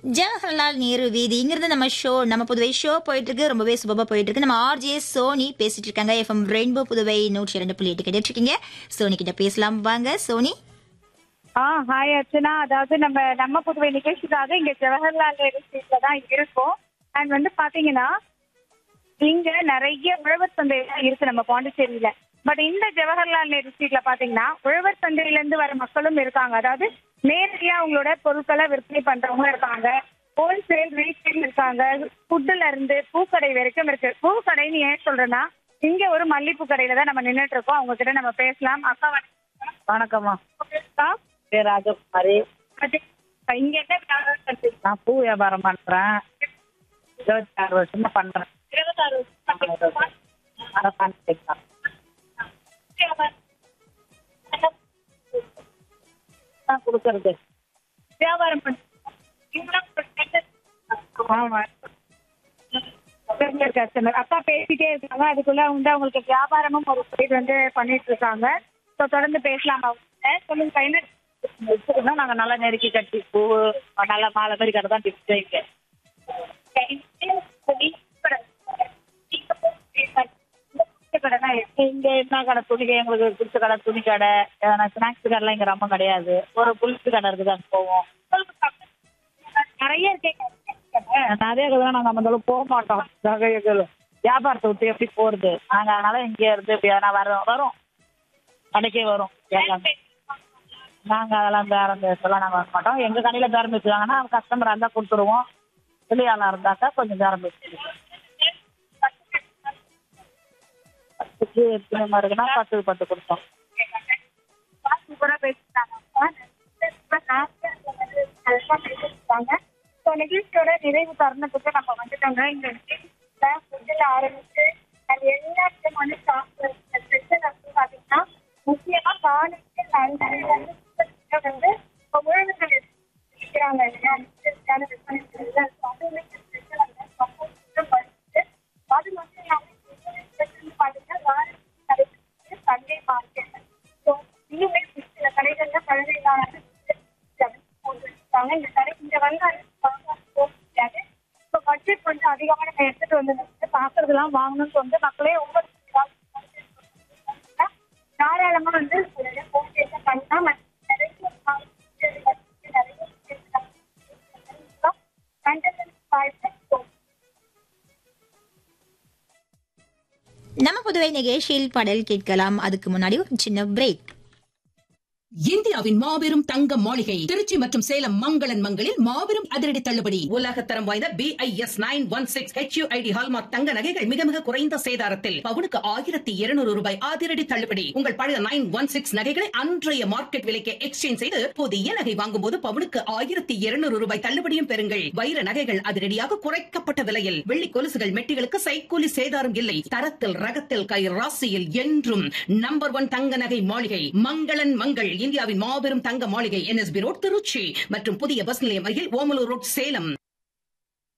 ஜவஹர்லால் நேரு வீதி இங்கிருந்து நம்ம ஷோ நம்ம புதுவை ஷோ போயிட்டு இருக்கு ரொம்பவே சுபமா போயிட்டு இருக்கு நம்ம ஆர்ஜே சோனி பேசிட்டு இருக்காங்க எஃப்எம் ரெயின்போ புதுவை நூற்றி இரண்டு புள்ளி எட்டு கேட்டுட்டு இருக்கீங்க சோனி கிட்ட பேசலாம் வாங்க சோனி ஆ ஹாய் அர்ச்சனா அதாவது நம்ம நம்ம புதுவை நிகழ்ச்சிக்காக இங்க ஜவஹர்லால் நேரு ஸ்ட்ரீட்ல தான் இருக்கோம் அண்ட் வந்து பாத்தீங்கன்னா இங்க நிறைய உழவர் சந்தை எல்லாம் இருக்கு நம்ம பாண்டிச்சேரியில பட் இந்த ஜவஹர்லால் நேரு ஸ்ட்ரீட்ல பாத்தீங்கன்னா உழவர் சந்தையில இருந்து வர மக்களும் இருக்காங்க அதாவது நேரடியா அவங்களோட பொருட்களை விற்பனை பண்றவங்க இருக்காங்க ஹோல்சேல் ரீட்டைல் இருக்காங்க ஃபுட்டுல இருந்து பூக்கடை வரைக்கும் இருக்கு பூக்கடைன்னு ஏன் சொல்றேன்னா இங்க ஒரு மல்லிப்பூ கடையில தான் நம்ம நின்னுட்டு இருக்கோம் அவங்க கிட்ட நம்ம பேசலாம் அக்கா வணக்கம். வணக்கம்மா அக்கா, பேர் ராஜகுமாரி அது இங்க என்ன வியாபாரம் பண்றீங்க? நான் பூ வியாபாரம் பண்றேன் இருபத்தி ஆறு வருஷமா பண்றேன் இருபத்தாறு வருஷம் பண்றீங்களா? அரசாங்க திட்டம். வியாபாரம். தான் கொடுக்கறது வியாபாரம் பண்றீங்க. இவங்கெல்லாம் ஒரு business. ஆமா தெரிஞ்ச customer. அக்கா பேசிட்டே இருக்காங்க அதுக்குள்ள வந்து அவங்களுக்கு வியாபாரமும் ஒரு சைடு வந்து பண்ணிட்டு இருக்காங்க ஸோ தொடர்ந்து பேசலாம் அவங்க சொல்லுங்க என்ன வச்சுக்கணும் நாங்க நல்லா நெருக்கி கட்டி பூ நல்லா மாலை மாதிரி கடை தான் டிப்ஸ் வைக்க இங்க என்ன கடை துணி கடை, எங்களுக்கு பிடிச்ச கடை துணி கடை எதனா ஸ்நாக்ஸ் கடைலாம் இங்க ரொம்ப கிடையாது ஒரு புளிச்சு கடை இருக்குது அங்க போவோம் நிறைய இருக்கேன் நிறைய கதை நாங்க அந்த அளவுக்கு போக மாட்டோம் நகைகள் வியாபாரத்தை விட்டு எப்படி போறது நாங்க அதனால இங்க இருந்து இப்படி எதனா வரோம் வரோம் கடைக்கே வரும் எல்லாம் நாங்க அதெல்லாம் பேரம் பேசலாம் நாங்க வர மாட்டோம் எங்க கடையில பேரம் பேசுவாங்கன்னா கஸ்டமர் இருந்தா கொடுத்துருவோம் வெளியாளா இருந்தாக்கா கொஞ்சம் பேரம் பேசிடுவோம் பத்துக்கு எத்தனை மாதிரி இருக்குன்னா பத்துக்கு பத்து கொடுத்தோம் சூப்பரா பேசிட்டாங்க ஸோ நிகழ்ச்சியோட நிறைவு தருணத்துக்கு நம்ம வந்துட்டோங்க இந்த நிகழ்ச்சியில ஃபுட்டில் ஆரம்பிச்சு அது எல்லா விதமான சாப்பிட்ற ஸ்பெஷல் அப்படின்னு பார்த்தீங்கன்னா முக்கியமா காலைக்கு நன்றி வந்து இப்போ உழவுகள் இருக்கிறாங்க இல்லையா நிச்சயமான விற்பனை செய்யல. So அதுவுமே ஸ்பெஷல் அது மட்டும் இல்லாமல் ஸ்பெஷல் பார்த்தீங்கன்னா வாரத்துக்கு நடைபெறுவது சண்டே மார்க்கெட் ஸோ இன்னுமே சில கடைகள்ல பழமையான போட்டுருக்காங்க இந்த கடை இங்க வந்து அது வாங்க போக முடியாது ஸோ பட்ஜெட் கொஞ்சம் அதிகமாக நம்ம எடுத்துட்டு வந்து பாக்குறதெல்லாம் வாங்கணும்னு வந்து மக்களே ஒவ்வொரு தாராளமா வந்து போட்டு பண்ணா மற்ற நிறைய நிறைய நம்ம புதுவை நிகழ்ச்சியில் பாடல் கேட்கலாம் அதுக்கு முன்னாடி ஒரு சின்ன பிரேக் இந்தியாவின் மாபெரும் தங்க மாளிகை திருச்சி மற்றும் சேலம் மங்களன் மங்களில் மாபெரும் அதிரடி தள்ளுபடி உலகத்தரம் வாய்ந்த B I S nine one six H ID hallmark தங்க நகைகள் மிக மிக குறைந்த சேதாரத்தில் பவுனுக்கு ஆயிரத்தி இருநூறு ரூபாய் அதிரடி தள்ளுபடி உங்கள் பழைய நைன் ஒன் சிக்ஸ் நகைகளை அன்றைய மார்க்கெட் விலைக்கு எக்ஸ்சேஞ்ச் செய்து புதிய நகை வாங்கும் போது பவுனுக்கு ஆயிரத்தி இருநூறு ரூபாய் தள்ளுபடியும் பெறுங்கள் வைர நகைகள் அதிரடியாக குறைக்கப்பட்ட விலையில் வெள்ளி கொலுசுகள் மெட்டிகளுக்கு சைக்கூலி சேதாரம் இல்லை தரத்தில் ரகத்தில் கை ராசியில் என்றும் நம்பர் ஒன் தங்க நகை மாளிகை மங்களன் மங்கள் இந்தியாவின் மாபெரும் தங்க மாளிகை என்எஸ்பி ரோட் திருச்சி மற்றும் புதிய பஸ் நிலையம் அருகில் ஓமலூர் ரோட் சேலம்